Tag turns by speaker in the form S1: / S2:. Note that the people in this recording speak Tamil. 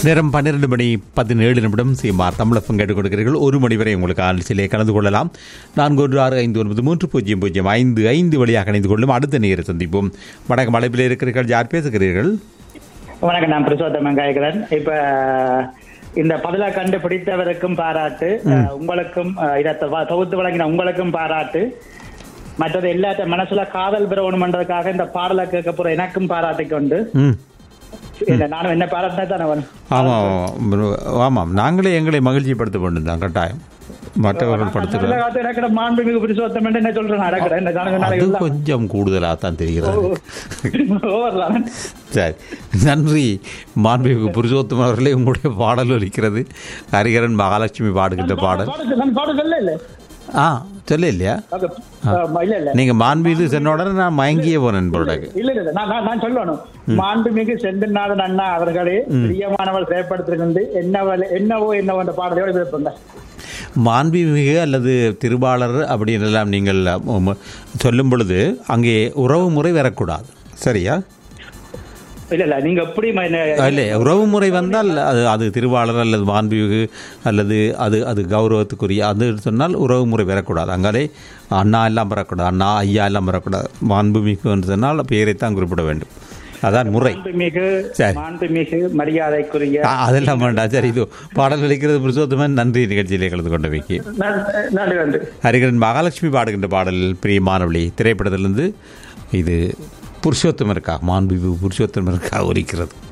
S1: நேரம் பன்னிரண்டு மணி பதினேழு நிமிடம் சிஎம்ஆர் தமிழகம் கேட்டுக் கொடுக்கிறீர்கள் ஒரு மணி வரை உங்களுக்கு ஆலோசனையிலே கலந்து கொள்ளலாம் நான்கு ஒன்று ஆறு ஐந்து ஒன்பது மூன்று பூஜ்ஜியம் பூஜ்ஜியம் ஐந்து ஐந்து வழியாக இணைந்து கொள்ளும் அடுத்த நேர சந்திப்போம் வணக்கம் அழைப்பில் இருக்கிறீர்கள் யார் பேசுகிறீர்கள்
S2: வணக்கம் நான் பிரசோத்தமன் காய்கிறேன் இப்ப இந்த பதில கண்டுபிடித்தவருக்கும் பாராட்டு அஹ், உங்களுக்கும் அஹ், இதை தொ- தொகுத்து வழங்கின உங்களுக்கும் பாராட்டு மற்றது எல்லாத்த மனசுல காதல் பிரவணம்ன்றதுக்காக இந்த பாடலை கேட்க போற எனக்கும் பாராட்டி கொண்டு
S1: ம்
S2: இல்ல நானும் என்ன பாராட்டினா தானே வேணும்.
S1: ஆமாம் ஆமாம் நாங்களே எங்களை மகிழ்ச்சிப்படுத்த வேண்டும் தான் கட்டாயம் மற்றவர்கள்
S2: நல்ல
S1: படுத்துக்கிறார்
S2: காலத்து எனக்கு மாண்புமிகு பிரசோத்தமன் என்ன சொல்றேன் நடக்கிறேன் இந்த ஜனங்க
S1: அது
S2: நாளைக்கு எல்லாம்
S1: கொஞ்சம் கூடுதலாக தான் தெரிகிறது
S2: ஓவரலாம்
S1: சரி நன்றி மாண்புமிகு புருஷோத்தமன் அவர்களே உங்களுடைய பாடல் ஒலிக்கிறது ஹரிகரன் மகாலட்சுமி பாடுகின்ற பாடல்
S2: பாடு நான் பாடு சொல்ல இல்ல
S1: ஆ சொல்ல இல்லையா
S2: Okay. ஆமா, இல்ல இல்ல
S1: நீங்க மாண்பீது சொன்ன உடனே நான் மயங்கியே போனேன் பொருளுக்கு
S2: இல்ல இல்ல நான் நான் நான் சொல்லணும் மாண்புமிகு செந்தில்நாதன் அண்ணா அவர்களே பிரியமானவர் செயற்படுத்திருந்து என்னவோ என்னவோ என்னவோ என்ற பாடலையோட விருப்பங்க
S1: மாண்புமிகு அல்லது திருபாளர் அப்படின்னு எல்லாம் நீங்கள் உம், சொல்லும் பொழுது அங்கே உறவு முறை வரக்கூடாது சரியா
S2: இல்ல இல்ல நீங்க எப்படி ம- என்ன-
S1: இல்லை உறவு முறை வந்தால் அது அது திருவாளர் அல்லது மாண்புமிகு அல்லது அது அது கௌரவத்துக்குரிய அது சொன்னால் உறவு முறை வரக்கூடாது அங்காலே அண்ணா எல்லாம் வரக்கூடாது அண்ணா ஐயா எல்லாம் வரக்கூடாது மாண்புமிகு என்று சொன்னால் பெயரைத்தான் குறிப்பிட வேண்டும் அதான் முறை
S2: மாண்புமிகு
S1: சரி.
S2: மாண்புமிகு மரியாதைக்குரிய
S1: ஆ, அதெல்லாம் வேண்டாம் சரி இது பாடல் அளிக்கிறது புருஷோத்தமன் நன்றி நிகழ்ச்சியிலே கலந்து கொண்டவைக்கு
S2: நன்றி நன்றி நன்றி
S1: ஹரிகரன் மகாலட்சுமி பாடுகின்ற பாடல் பிரியமானவளி திரைப்படத்திலிருந்து இது புருஷோத்தமருக்காக மாண்பு புருஷோத்தமருக்காக ஒலிக்கிறது